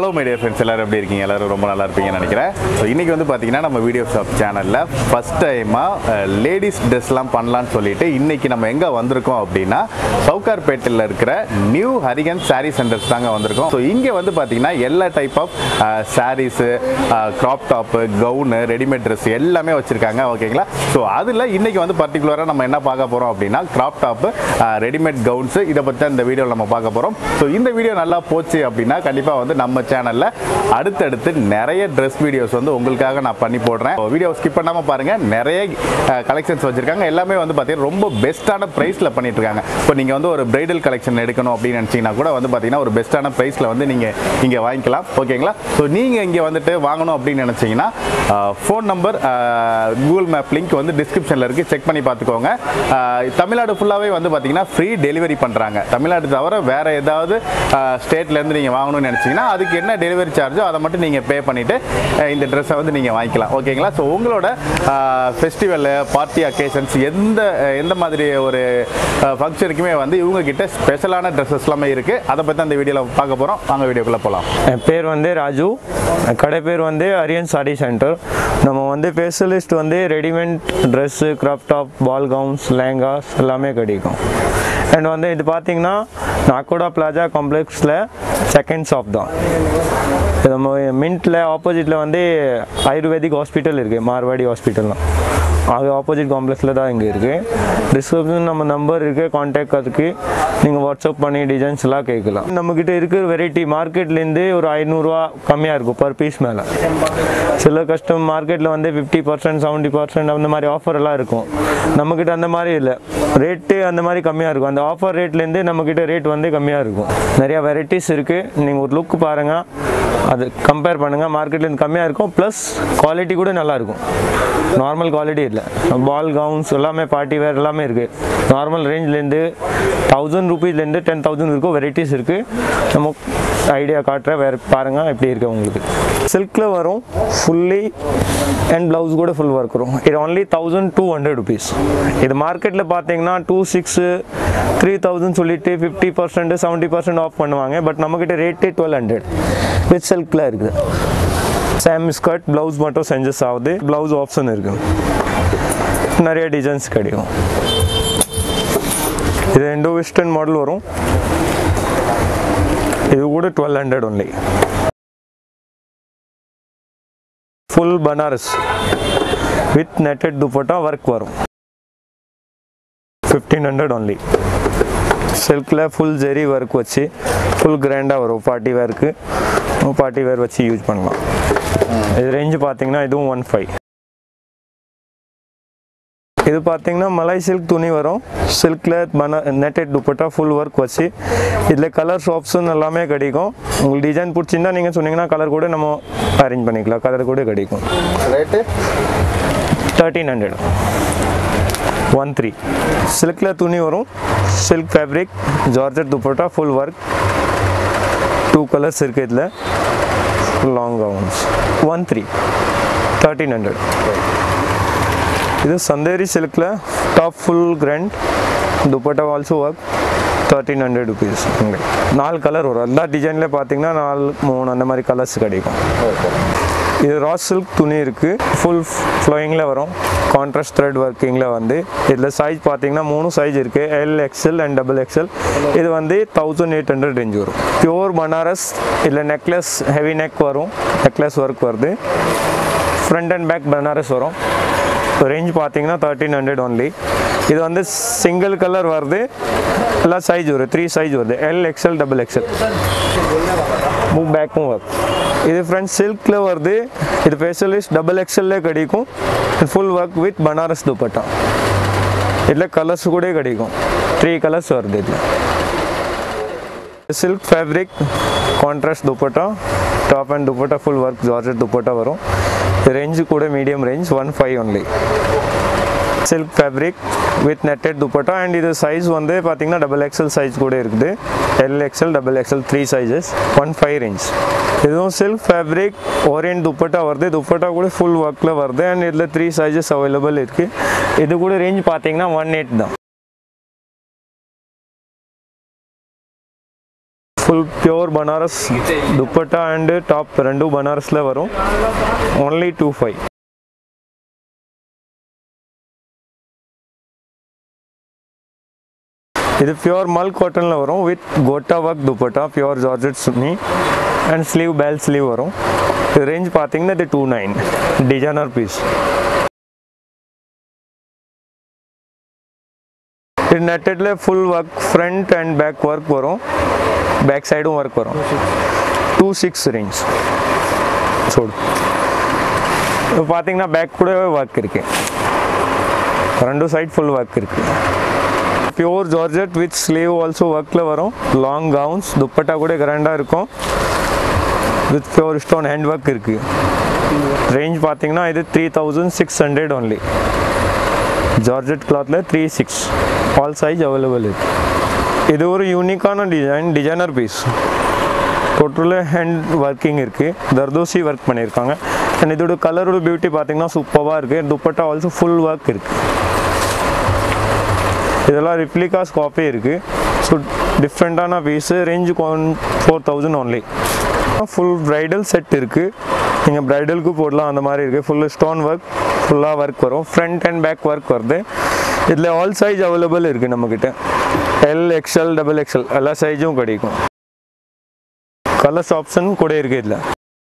hello my dear friends எல்லாரும் எப்படி இருக்கீங்க எல்லாரும் ரொம்ப நல்லா இருப்பீங்கன்னு நினைக்கிறேன் ஸோ இன்றைக்கி வந்து பார்த்தீங்கன்னா நம்ம வீடியோ ஷாப் சேனலில் ஃபஸ்ட் டைமாக லேடிஸ் ட்ரெஸ்லாம் பண்ணலான்னு சொல்லிட்டு இன்றைக்கி நம்ம எங்கே வந்திருக்கோம் அப்படின்னா சவுகார்பேட்டில் இருக்கிற நியூ ஹரிகன் சாரீ சென்டர்ஸ் தாங்க வந்திருக்கோம் ஸோ இங்கே வந்து பார்த்தீங்கன்னா எல்லா type of saris crop top gown readymade dress எல்லாமே வச்சுருக்காங்க ஓகேங்களா ஸோ அதில் இன்றைக்கி வந்து பர்டிகுலராக நம்ம என்ன பார்க்க போகிறோம் அப்படின்னா க்ராப் டாப்பு ரெடிமேட் கவுன்ஸு இதை பற்றி தான் இந்த வீடியோவில் நம்ம பார்க்க போகிறோம் ஸோ இந்த வீடியோ நல்லா போச்சு அப்படின்னா கண்டிப்பாக வந்து நம்ம சேனலில் அடுத்தடுத்து நிறைய ட்ரெஸ் வீடியோஸ் வந்து உங்களுக்காக நான் பண்ணி போடுறேன் வீடியோ ஸ்கிப் பண்ணாமல் பாருங்கள் நிறைய கலெக்ஷன்ஸ் வச்சுருக்காங்க எல்லாமே வந்து பார்த்தீங்கன்னா ரொம்ப பெஸ்ட்டான ப்ரைஸில் பண்ணிட்டு இருக்காங்க இப்போ நீங்கள் வந்து ஒரு பிரைடல் கலெக்ஷன் எடுக்கணும் அப்படின்னு நினச்சிங்கன்னா கூட வந்து பார்த்தீங்கன்னா ஒரு பெஸ்ட்டான ப்ரைஸில் வந்து நீங்கள் இங்கே வாங்கிக்கலாம் ஓகேங்களா ஸோ நீங்கள் இங்கே வந்துட்டு வாங்கணும் அப்படின்னு நினச்சிங்கன்னா phone number Google map link வந்து டிஸ்கிரிப்ஷனில் இருக்குது செக் பண்ணி பார்த்துக்கோங்க ஆஹ் தமிழ்நாடு ஃபுல்லாகவே வந்து பார்த்தீங்கன்னா ஃப்ரீ டெலிவரி பண்ணுறாங்க தமிழ்நாடு தவிர வேறு ஏதாவது ஸ்டேட்லேருந்து நீங்கள் வாங்கணும்னு நினச்சிங்கன்னா அதுக்கு என்ன டெலிவரி சார்ஜோ அதை மட்டும் நீங்கள் பே பண்ணிவிட்டு இந்த ட்ரெஸ்ஸை வந்து நீங்கள் வாங்கிக்கலாம் ஓகேங்களா ஸோ உங்களோட ஃபெஸ்டிவல் பார்ட்டி அக்கேஷன்ஸ் எந்த எந்த மாதிரி ஒரு ஃபங்க்ஷனுக்குமே வந்து இவங்க கிட்ட ஸ்பெஷலான ட்ரெஸ்ஸஸ் எல்லாமே இருக்குது அதை பற்றி அந்த வீடியோவில் பார்க்க போகிறோம் வாங்க வீடியோக்குள்ளே போகலாம் என் பேர் வந்து ராஜு என் கடை பேர் வந்து அரியன் சாரி சென்டர் நம்ம வந்து ஸ்பெஷலிஸ்ட் வந்து readymade dress crop top ball gowns lehengas எல்லாமே கிடைக்கும் அண்ட் வந்து இது பார்த்தீங்கன்னா நாக்கோடா பிளாஜா காம்ப்ளெக்ஸில் செகண்ட் ஷாப் தான் இது நம்ம மின்ட்டில் ஆப்போசிட்டில் வந்து ஆயுர்வேதிக் ஹாஸ்பிட்டல் இருக்குது மார்வாடி ஹாஸ்பிட்டல்லாம் அது ஆப்போசிட் காம்ப்ளெக்ஸில் தான் இங்கே இருக்குது டிஸ்கிரிப்ஷன் நம்ம நம்பர் இருக்குது கான்டாக்ட் அதுக்கு நீங்கள் வாட்ஸ்அப் பண்ணி டிசைன்ஸ் எல்லாம் கேட்கலாம் நம்மக்கிட்ட இருக்கிற வெரைட்டி மார்க்கெட்லேருந்து ஒரு ஐநூறுரூவா கம்மியாக இருக்கும் பர் பீஸ் மேலே சில கஸ்டம் மார்க்கெட்டில் வந்து ஃபிஃப்டி பர்சன்ட் செவன்ட்டி பர்சன்ட் அந்த மாதிரி ஆஃபர் எல்லாம் இருக்கும் நம்மக்கிட்ட அந்த மாதிரி இல்லை ரேட்டு அந்த மாதிரி கம்மியாக இருக்கும் அந்த ஆஃபர் ரேட்லேருந்து நம்மக்கிட்ட ரேட் வந்து கம்மியாக இருக்கும் நிறையா வெரைட்டிஸ் இருக்குது நீங்கள் ஒரு லுக் பாருங்கள் அது கம்பேர் பண்ணுங்கள் மார்க்கெட்லேருந்து கம்மியாக இருக்கும் ப்ளஸ் குவாலிட்டி கூட நல்லாயிருக்கும் நார்மல் குவாலிட்டி இல்லை பால் கவுன்ஸ் எல்லாமே பார்ட்டி வேர் எல்லாமே இருக்குது நார்மல் ரேஞ்ச்லேருந்து தௌசண்ட் ருபீஸ்லேருந்து டென் தௌசண்ட் இருக்கும் வெரைட்டிஸ் இருக்குது நம்ம ஐடியா காட்டுறேன் வேறு பாருங்கள் எப்படி இருக்கு உங்களுக்கு சில்கில் வரும் ஃபுல்லி அண்ட் ப்ளவுஸ் கூட ஃபுல் ஒர்க் வரும் இது only thousand two hundred rupees இது மார்க்கெட்டில் பார்த்தீங்கன்னா டூ சிக்ஸு த்ரீ தௌசண்ட் சொல்லிட்டு fifty percent seventy percent off பண்ணுவாங்க பட் நம்மக்கிட்ட ரேட்டே டுவெல் ஹண்ட்ரட் வித் சில்கில் இருக்குது சேம் ஸ்கர்ட் ப்ளவுஸ் மட்டும் செஞ்சஸ் ஆகுது ப்ளவுஸ் ஆப்ஷன் இருக்குது நிறைய டிசைன்ஸ் கிடைக்கும் இது இண்டோ வெஸ்டர்ன் மாடல் வரும் இது கூட twelve hundred only full Banaras with netted dupatta work வரும் ஃபிஃப்டீன் ஹண்ட்ரட் ஒன்லி சில்கில் ஃபுல் ஜெரி ஒர்க் வச்சு ஃபுல் கிராண்டாக வரும் பார்ட்டி வேருக்கு பார்ட்டி வேர் வச்சு யூஸ் பண்ணலாம் இது ரேஞ்சு பார்த்தீங்கன்னா இதுவும் ஒன் ஃபைவ் இது பார்த்தீங்கன்னா மலை சில்க் துணி வரும் சில்கில் பன நெட்டட் துப்பட்டா ஃபுல் ஒர்க் வச்சு இதில் கலர்ஸ் ஆப்ஷன் எல்லாமே கிடைக்கும் உங்களுக்கு டிசைன் பிடிச்சிருந்தா நீங்கள் சொன்னீங்கன்னா கலர் கூட நம்ம அரேஞ்ச் பண்ணிக்கலாம் கலர் கூட கிடைக்கும் rate thirteen hundred one three சில்கில் துணி வரும் silk fabric georgette dupatta full work two colours இருக்குது இதில் full long gowns one three thirteen hundred இது சந்தேரி சில்கில் top full grand dupatta also work thirteen hundred rupees நாலு கலர் வரும் எல்லா டிசைனில் பார்த்தீங்கன்னா நாலு மூணு அந்த மாதிரி கலர்ஸ் கிடைக்கும் இது ரா சில்க் துணி இருக்குது ஃபுல் ஃப்ளோயிங்கில் வரும் கான்ட்ராஸ்ட் த்ரெட் ஒர்க்கிங்கில் வந்து இதில் சைஸ் பார்த்தீங்கன்னா மூணு சைஸ் இருக்குது L XL and double XL இது வந்து தௌசண்ட் எயிட் ஹண்ட்ரட் ரேஞ்ச் வரும் பியூர் பனாரஸ் இதில் நெக்லஸ் ஹெவி நெக் வரும் நெக்லஸ் ஒர்க் வருது ஃப்ரண்ட் அண்ட் பேக் பனாரஸ் வரும் ரேஞ்ச் பார்த்தீங்கன்னா தேர்ட்டீன் ஹண்ட்ரட் ஒன்லி இது வந்து சிங்கிள் கலர் வருது எல்லா சைஸ் வரும் த்ரீ சைஸ் வருது எல் எக்ஸ்எல் டபுள் எக்ஸ்எல் மூவ் பேக்கும் ஒர்க் இது ஃப்ரண்ட் சில்கில் வருது இது ஸ்பெஷலிஸ்ட் டபுள் எக்ஸ்எல்லே கிடைக்கும் full work with Banaras dupatta இதில் கலர்ஸ் கூட கிடைக்கும் த்ரீ கலர்ஸ் வருது இதில் silk fabric contrast dupatta top and dupatta full work georgette dupatta வரும் ரேஞ்சு கூட medium range one five only silk fabric with netted dupatta and இது சைஸ் வந்து பார்த்தீங்கன்னா டபுள் எக்ஸல் சைஸ் கூட இருக்குது L XL double XL three sizes one five range இதுவும் silk fabric ஓரியன்ட் துப்பட்டா வருது துப்பட்டா கூட ஃபுல் ஒர்க்கில் வருது அண்ட் இதில் த்ரீ சைஸஸ் அவைலபிள் இருக்குது இது கூட ரேஞ்ச் பார்த்தீங்கன்னா ஒன் எயிட் தான் full pure Banaras dupatta and top ரெண்டும் பனாரஸில் வரும் ஒன்லி டூ ஃபைவ் இது பியோர் மல் காட்டனில் வரும் with gota work dupatta pure georgette chunni and sleeve bell sleeve வரும் இது ரேஞ்ச் பார்த்தீங்கன்னா இது டூ நைன் டிசைனர் பீஸ் இது நெட்டடில் full work front and back work வரும் பேக் சைடும் ஒர்க் வரும் டூ சிக்ஸ் ரேஞ்ச் சோடு இப்போ பார்த்தீங்கன்னா பேக் கூட ஒர்க் இருக்கு ரெண்டு சைட் ஃபுல் ஒர்க் இருக்கு pure georgette with sleeve also ஒர்க்கில் வரும் லாங் கவுன்ஸ் துப்பட்டா கூட கிராண்டாக இருக்கும் with pure stone hand work இருக்குது ரேஞ்ச் பார்த்தீங்கன்னா இது three thousand six hundred only georgette கிளாத்தில் three six all size available இருக்கு இது ஒரு யூனிக்கான டிசைன் டிசைனர் பீஸ் டோட்டலாக ஹேண்ட் ஒர்க்கிங் இருக்குது தர்தோசி ஒர்க் பண்ணியிருக்காங்க அண்ட் இதோட கலரோட பியூட்டி பார்த்தீங்கன்னா சூப்பராக இருக்குது துப்பட்டா ஆல்சோ ஃபுல் ஒர்க் இருக்குது இதெல்லாம் ரிப்ளிகாஸ் காப்பி இருக்குது ஸோ டிஃப்ரெண்ட்டான piece range four thousand only full bridal set இருக்குது நீங்கள் ப்ரைடலுக்கு போடலாம் அந்த மாதிரி இருக்குது ஃபுல் ஸ்டோன் ஒர்க் ஃபுல்லாக ஒர்க் வரும் ஃப்ரண்ட் அண்ட் பேக் ஒர்க் வருது இதில் ஆல் சைஸ் அவைலபிள் இருக்குது நம்மக்கிட்ட எல் எக்ஸ்எல் டபுள் எக்ஸ்எல் எல்லா சைஸும் கிடைக்கும் கலர்ஸ் ஆப்ஷன் கூட இருக்குது இதில்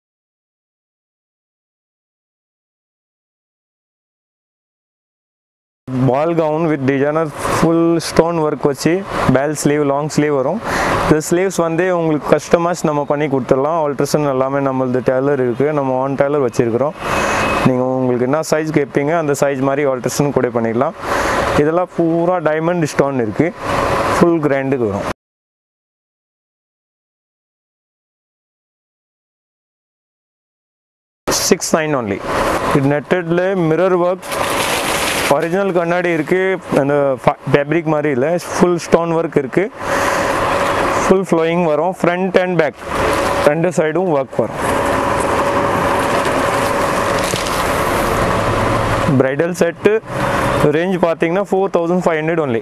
ball gown with designer full stone work வச்சு பேல் ஸ்லீவ் லாங் ஸ்லீவ் வரும் இந்த ஸ்லீவ்ஸ் வந்து உங்களுக்கு கஸ்டமைஸ் நம்ம பண்ணி கொடுத்துடலாம் ஆல்ட்ரேஷன் எல்லாமே நம்மளது டெய்லர் இருக்குது நம்ம ஆன் டெய்லர் வச்சுருக்கிறோம் நீங்கள் உங்களுக்கு என்ன சைஸ் கேட்பீங்க அந்த சைஸ் மாதிரி ஆல்ட்ரேஷன் கூட பண்ணிடலாம் இதெல்லாம் பூரா டைமண்ட் ஸ்டோன் இருக்குது ஃபுல் கிராண்டுக்கு வரும் சிக்ஸ் நைன் ஒன்லி இது நெட்டடில் மிரர் ஒர்க் ஒரிஜினல் கண்ணாடி இருக்குது அந்த ஃபேப்ரிக் மாதிரி இல்லை ஃபுல் ஸ்டோன் ஒர்க் இருக்குது ஃபுல் ஃப்ளோயிங் வரும் ஃப்ரண்ட் அண்ட் பேக் ரெண்டு சைடும் ஒர்க் வரும் பிரைடல் செட்டு ரேஞ்ச் பார்த்தீங்கன்னா four thousand five hundred only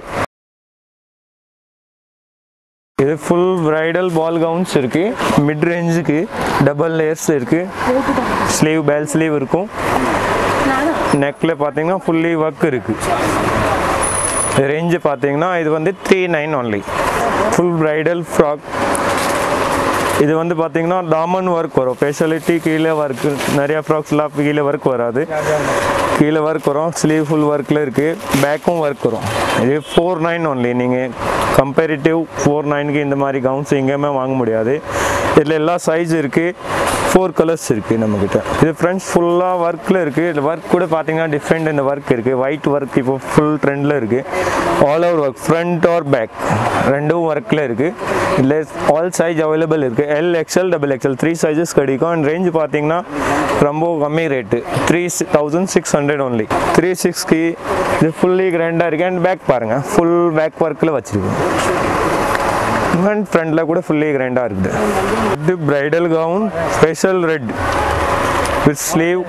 இது ஃபுல் பிரைடல் பால் கவுன்ஸ் இருக்கு மிட் ரேஞ்சுக்கு டபுள் லேயர்ஸ் இருக்கு ஸ்லீவ் பேல் ஸ்லீவ் இருக்கும் நெக்கில் பார்த்தீங்கன்னா ஃபுல்லி ஒர்க் இருக்கு ரேஞ்சு பார்த்தீங்கன்னா இது வந்து three nine only full bridal frock இது வந்து பார்த்தீங்கன்னா டாமன் ஒர்க் வரும் ஸ்பெஷாலிட்டி கீழே ஒர்க் நிறைய ஃப்ராக்ஸ்லாம் கீழே ஒர்க் வராது கீழே ஒர்க் வரும் ஸ்லீவ் ஃபுல் ஒர்க்கில் இருக்குது பேக்கும் ஒர்க் வரும் இது ஃபோர் நைன் ஒன்லி நீங்கள் கம்பேரிட்டிவ் ஃபோர் நைனுக்கு இந்த மாதிரி கவுன்ஸ் எங்கேயுமே வாங்க முடியாது இதில் எல்லா சைஸ் இருக்குது ஃபோர் கலர்ஸ் இருக்குது நம்மக்கிட்ட இது ஃப்ரெண்ட்ஸ் ஃபுல்லாக ஒர்க்கில் இருக்குது இதில் ஒர்க் கூட பார்த்தீங்கன்னா டிஃப்ரெண்ட் இந்த ஒர்க் இருக்குது ஒயிட் ஒர்க் இப்போ ஃபுல் ட்ரெண்டில் இருக்குது all over work front or back ரெண்டும் ஒர்க்கில் இருக்குது இதில் ஆல் சைஸ் அவைலபிள் இருக்குது L XL double XL three sizes கிடைக்கும் அண்ட் ரேஞ்ச் பார்த்தீங்கன்னா ரொம்ப கம்மி rate three thousand six hundred only three சிக்ஸ்க்கு இது ஃபுல்லி கிராண்டாக இருக்குது அண்ட் பேக் பாருங்கள் ஃபுல் பேக் ஒர்க்கில் வச்சுருக்கோம் அண்ட் ஃப்ரண்டில் கூட ஃபுல்லி கிராண்டாக இருக்குது இது bridal gown special red with sleeve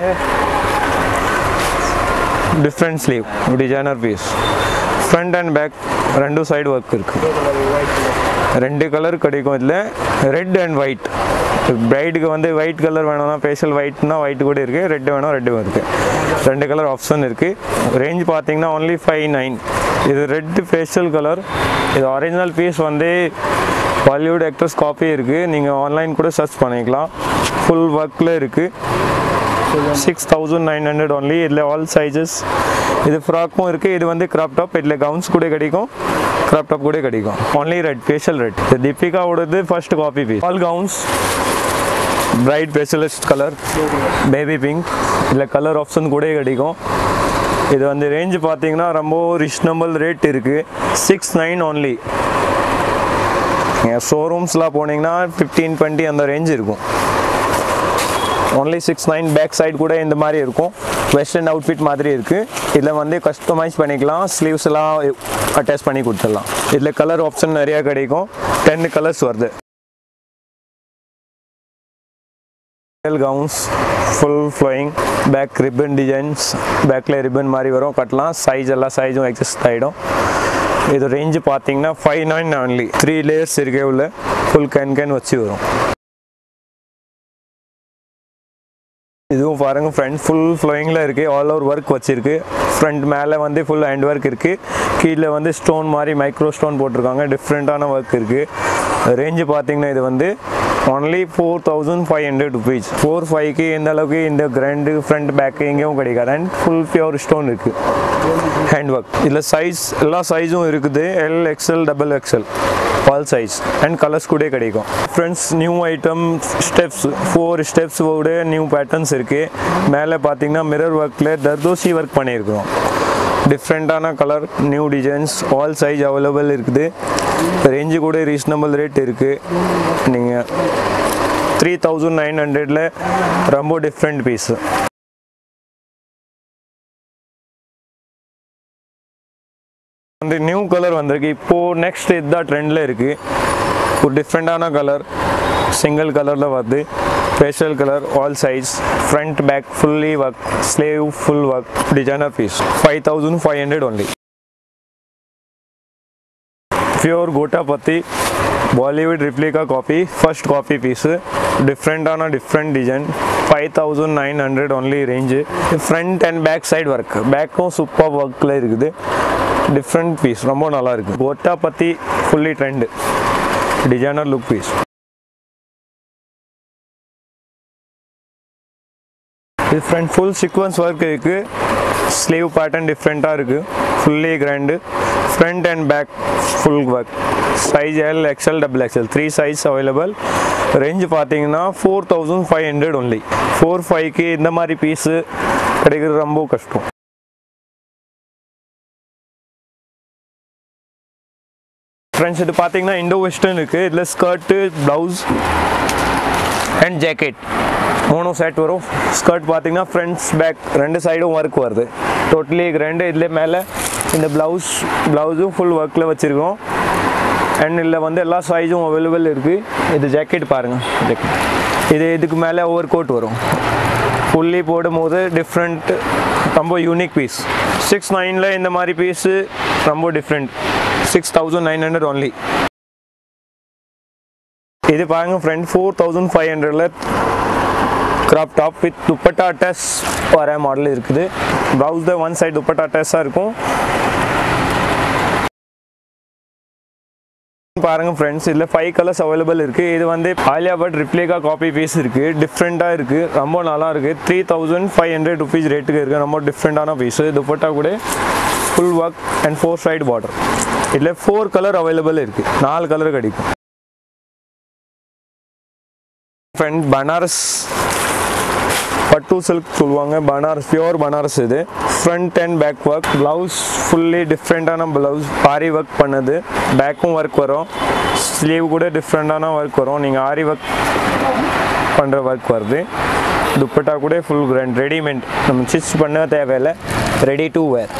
different sleeve designer piece front and back ரெண்டு சைடு ஒர்க் இருக்குது ரெண்டு கலர் கிடைக்கும் இதில் ரெட் அண்ட் ஒயிட் பிரைடுக்கு வந்து ஒயிட் கலர் வேணும்னா ஃபேஷியல் ஒயிட்னா ஒயிட் கூட இருக்குது ரெட் வேணும் ரெட்டும் இருக்குது ரெண்டு கலர் ஆப்ஷன் இருக்குது ரேஞ்ச் பார்த்தீங்கன்னா ஒன்லி ஃபைவ் நைன் இது ரெட் ஃபேஷியல் கலர் இது ஒரிஜினல் பீஸ் வந்து பாலிவுட் ஆக்ட்ரஸ் காப்பி இருக்குது நீங்கள் ஆன்லைன் கூட சர்ச் பண்ணிக்கலாம் ஃபுல் ஒர்க்கில் இருக்குது six thousand nine hundred only இதில் ஆல் சைஸஸ் இது ஃப்ராக்கும் இருக்குது இது வந்து கிராப் டாப் இதில் கவுன்ஸ் கூட கிடைக்கும் கிராப் டாப் கூட கிடைக்கும் ஒன்லி ரெட் ஃபேஷியல் ரெட் இது தீபிகாவோடது first copy piece all gowns bride specialist colour baby pink இதில் கலர் ஆப்ஷன் கூட கிடைக்கும் இது வந்து ரேஞ்ச் பார்த்தீங்கன்னா ரொம்ப ரீசனபிள் ரேட் இருக்குது சிக்ஸ் நைன் ஒன்லி நீங்கள் ஷோரூம்ஸ்லாம் போனீங்கன்னா ஃபிஃப்டீன் டுவெண்ட்டி அந்த ரேஞ்ச் இருக்கும் only six nine back side கூட இந்த மாதிரி இருக்கும் வெஸ்டர்ன் அவுட்ஃபிட் மாதிரி இருக்குது இதில் வந்து கஸ்டமைஸ் பண்ணிக்கலாம் ஸ்லீவ்ஸ் எல்லாம் அட்டாச் பண்ணி கொடுத்துடலாம் இதில் கலர் ஆப்ஷன் நிறையா கிடைக்கும் டென் கலர்ஸ் வருது gowns full flowing back ribbon designs பேக்கில் ரிப்பன் மாதிரி வரும் கட்டலாம் சைஸ் எல்லா சைஸும் எக்ஸஸ்ட் ஆகிடும் இது ரேஞ்சு பார்த்தீங்கன்னா five nine only three layers இருக்கே உள்ள ஃபுல் கேன் கேன் வச்சு வரும் இதுவும் பாருங்க ஃப்ரண்ட் ஃபுல் ஃப்ளோயிங்கில் இருக்குது ஆல் ஓவர் ஒர்க் வச்சிருக்கு ஃப்ரண்ட் மேலே வந்து ஃபுல் ஹேண்ட் ஒர்க் இருக்குது கீழே வந்து ஸ்டோன் மாதிரி மைக்ரோ ஸ்டோன் போட்டிருக்காங்க டிஃப்ரெண்ட்டான ஒர்க் இருக்குது ரேஞ்சு பார்த்தீங்கன்னா இது வந்து only four thousand five hundred rupees four ஃபைவ்க்கு இந்த அளவுக்கு இந்த கிராண்டு ஃப்ரண்ட் பேக்கு எங்கேயும் கிடைக்காது அண்ட் ஃபுல் பியூர் ஸ்டோன் இருக்குது ஹேண்ட் ஒர்க் இதில் சைஸ் எல்லா சைஸும் இருக்குது L XL double XL all size and colours கூட கிடைக்கும் friends new item steps four ஸ்டெப்ஸோட நியூ பேட்டர்ன்ஸ் இருக்குது மேலே பார்த்தீங்கன்னா மிரர் ஒர்க்கில் தர்தோசி ஒர்க் பண்ணியிருக்கிறோம் டிஃப்ரெண்ட்டான colour new designs all size available இருக்குது ரேஞ்சு கூட ரீசனபிள் ரேட் இருக்குது நீங்கள் த்ரீ தௌசண்ட் நைன் ஹண்ட்ரடில் ரொம்ப டிஃப்ரெண்ட் பீஸு அந்த நியூ கலர் வந்திருக்கு இப்போது நெக்ஸ்ட் இதுதான் ட்ரெண்டில் இருக்குது ஒரு டிஃப்ரெண்ட்டான கலர் சிங்கிள் கலரில் வருது facial colour all size front back fully work sleeve full work designer piece five thousand five hundred only pure gotapatti Bollywood replica copy first copy piece ಡಿಫ್ರೆಂಟಾன different design five thousand nine hundred only range front and back side work பேக்கும் super ஒர்க்கில் இருக்குது different piece ரொம்ப நல்லா இருக்குது gotapatti fully trend designer look piece இது front full sequins work இருக்குது sleeve pattern டிஃப்ரெண்ட்டாக இருக்குது fully grand front and back full work size L XL double XL three size available range பார்த்தீங்கன்னா four thousand five hundred only four ஃபைவ்க்கு இந்த மாதிரி piece கிடைக்கிறது ரொம்ப கஷ்டம் ஃப்ரெண்ட்ஸ் இது பார்த்தீங்கன்னா இண்டோ வெஸ்டர்ன் இருக்குது இதில் ஸ்கர்ட்டு ப்ளவுஸ் அண்ட் ஜாக்கெட் மூணு செட் வரும் ஸ்கர்ட் பார்த்தீங்கன்னா ஃப்ரண்ட்ஸ் பேக் ரெண்டு சைடும் ஒர்க் வருது டோட்டலி ரெண்டு இதில் மேலே இந்த ப்ளவுஸ் ப்ளவுஸும் ஃபுல் ஒர்க்கில் வச்சுருக்கோம் அண்ட் இதில் வந்து எல்லா சைஸும் அவைலபிள் இருக்குது இது ஜாக்கெட் பாருங்கள் ஜாக்கெட் இது இதுக்கு மேலே ஓவர் கோட் வரும் ஃபுல்லி போடும்போது டிஃப்ரெண்ட் ரொம்ப யூனிக் பீஸ் சிக்ஸ் நைனில் இந்த மாதிரி பீஸு ரொம்ப different six thousand nine hundred only இது பாருங்க ஃப்ரெண்ட் ஃபோர் தௌசண்ட் ஃபைவ் ஹண்ட்ரடில் crop top with dupatta attach வர மாடல் இருக்குது ப்ளவுஸ் தான் ஒன் சைடு துப்பட்டா அட்டாச்சாக இருக்கும் பாருங்க ஃப்ரெண்ட்ஸ் இதில் ஃபைவ் கலர்ஸ் அவைலபிள் இருக்குது இது வந்து Alia Bhatt replica copy piece இருக்குது டிஃப்ரெண்ட்டாக இருக்குது ரொம்ப நல்லா இருக்குது three thousand five hundred rupees ரேட்டுக்கு இருக்குது ரொம்ப டிஃப்ரெண்ட்டான பீஸு துப்பட்டா கூட full work and four side border இதில் ஃபோர் கலர் அவைலபிள் இருக்குது நாலு கலர் கிடைக்கும் ஃப்ரெண்ட் பனாரஸ் பட்டு சில்க் சொல்லுவாங்க பனாரஸ் பியோர் பனாரஸ் இது front and back work blouse fully டிஃப்ரெண்ட்டான ப்ளவுஸ் ஆரி ஒர்க் பண்ணது பேக்கும் ஒர்க் வரும் ஸ்லீவ் கூட டிஃப்ரெண்ட்டான ஒர்க் வரும் நீங்கள் ஆரி ஒர்க் பண்ணுற ஒர்க் வருது துப்பட்டா கூட ஃபுல் கிராண்ட் ரெடிமேட் நம்ம ஸ்டிச் பண்ண தேவையில்லை ரெடி டு வேர்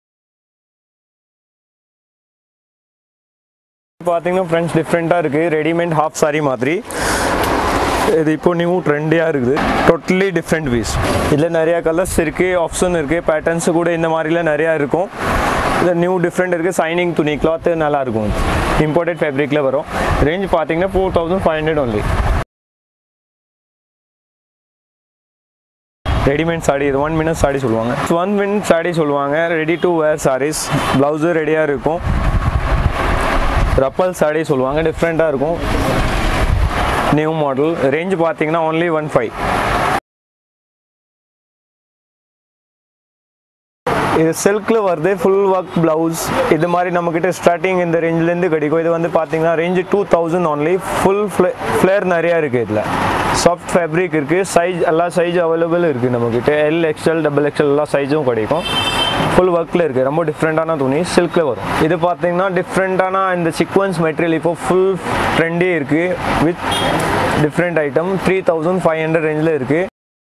பார்த்தீங்கன்னா ஃப்ரெண்ட்ஸ் டிஃப்ரெண்ட்டாக இருக்குது ரெடிமேட் ஹாஃப் சாரி மாதிரி இது இப்போ நியூ ட்ரெண்டியாக இருக்குது டோட்டலி டிஃப்ரெண்ட் பீஸ் இதில் நிறையா கலர்ஸ் இருக்குது ஆப்ஷன் இருக்குது பேட்டர்ன்ஸ் கூட இந்த மாதிரிலாம் நிறையா இருக்கும் இதில் நியூ டிஃப்ரெண்ட் இருக்குது சைனிங் துணி கிளாத் நல்லாயிருக்கும் இம்போர்ட்டட் ஃபேப்ரிக்கில் வரும் ரேஞ்ச் பார்த்தீங்கன்னா four thousand five hundred only readymade sari இது ஒன் மினிட் சாடி சொல்லுவாங்க ஒன் மினிட் சாடி சொல்லுவாங்க ready to wear saris blouse ரெடியாக இருக்கும் ரப்பல் சாடி சொல்லுவாங்க டிஃப்ரெண்ட்டாக இருக்கும் நியூ மாடல் ரேஞ்ச் பார்த்தீங்கன்னா ஒன்லி ஒன் ஃபைவ் இது சில்கில் வருது ஃபுல் ஒர்க் ப்ளவுஸ் இது மாதிரி நம்மக்கிட்ட ஸ்டார்டிங் இந்த ரேஞ்சிலேருந்து கிடைக்கும் இது வந்து பார்த்தீங்கன்னா range two thousand only full flare நிறையா இருக்குது இதில் சாஃப்ட் ஃபேப்ரிக் இருக்குது சைஸ் எல்லா சைஸ் அவைலபிள் இருக்குது நம்மக்கிட்ட எல் எக்ஸ்எல் டபுள் எக்ஸ்எல் எல்லா சைஸும் கிடைக்கும் ஃபுல் ஒர்க்கில் இருக்குது ரொம்ப டிஃப்ரெண்ட்டான துணி சில்கில் வரும் இது பார்த்தீங்கன்னா டிஃப்ரெண்ட்டான இந்த சீக்வன்ஸ் மெட்டீரியல் இப்போ ஃபுல் ட்ரெண்டே இருக்குது with different item three thousand five hundred ரேஞ்சில் இருக்குது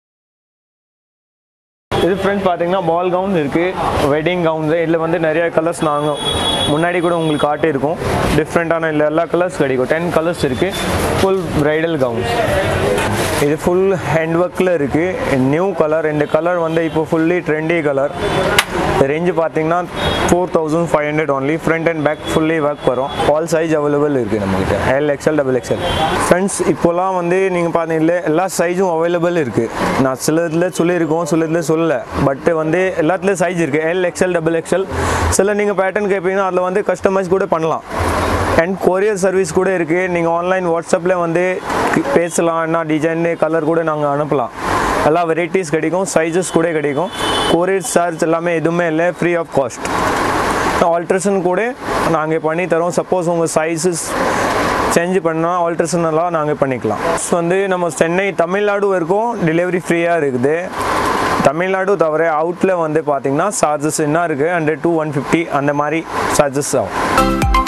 இது ஃப்ரெண்ட்ஸ் பார்த்தீங்கன்னா பால் கவுன் இருக்குது வெட்டிங் கவுன்ஸ் இதில் வந்து நிறைய கலர்ஸ் நாங்கள் முன்னாடி கூட உங்களுக்கு காட்டியிருக்கோம் டிஃப்ரெண்ட்டான இல்லை எல்லா கலர்ஸ் கிடைக்கும் டென் கலர்ஸ் இருக்குது ஃபுல் ப்ரைடல் கவுன்ஸ் இது ஃபுல் ஹேண்ட் ஒர்க்கில் இருக்குது நியூ கலர் இந்த கலர் வந்து இப்போ ஃபுல்லி ட்ரெண்டி கலர் ரேஞ்சு பார்த்தீங்கன்னா four thousand five hundred only front and back fully work வரும் ஆல் சைஸ் அவைலபிள் இருக்குது நம்மக்கிட்ட L XL double XL friends இப்போலாம் வந்து நீங்கள் பார்த்தீங்களே எல்லா சைஸும் அவைலபிள் இருக்குது நான் சில இதில் சொல்லியிருக்கோம் சில இதில் சொல்லலை பட் வந்து எல்லாத்துலேயும் சைஸ் இருக்குது எல் எக்ஸ்எல் டபுள் எக்ஸ்எல் சில நீங்கள் பேட்டர்ன் கேட்பீங்கன்னா அதில் வந்து கஸ்டமைஸ் கூட பண்ணலாம் அண்ட் கொரியர் சர்வீஸ் கூட இருக்குது நீங்கள் ஆன்லைன் வாட்ஸ்அப்பில் வந்து பேசலாம் என்ன டிசைன் கலர் கூட நாங்கள் அனுப்பலாம் எல்லா வெரைட்டிஸ் கிடைக்கும் சைஸஸ் கூட கிடைக்கும் கொரியர் சார்ஜ் எல்லாமே எதுவுமே இல்லை ஃப்ரீ ஆஃப் காஸ்ட் ஆல்ட்ரேஷன் கூட நாங்கள் பண்ணி தரோம் சப்போஸ் உங்கள் சைஸஸ் சேஞ்ச் பண்ணால் ஆல்ட்ரேஷன் எல்லாம் நாங்கள் பண்ணிக்கலாம் ஸோ வந்து நம்ம சென்னை தமிழ்நாடு வரைக்கும் டெலிவரி ஃப்ரீயாக இருக்குது தமிழ்நாடு தவிர அவுட்டில் வந்து பார்த்தீங்கன்னா சார்ஜஸ் என்ன இருக்குது ஹண்ட்ரட் டூ ஒன் ஃபிஃப்டி அந்த மாதிரி சார்ஜஸ் ஆகும்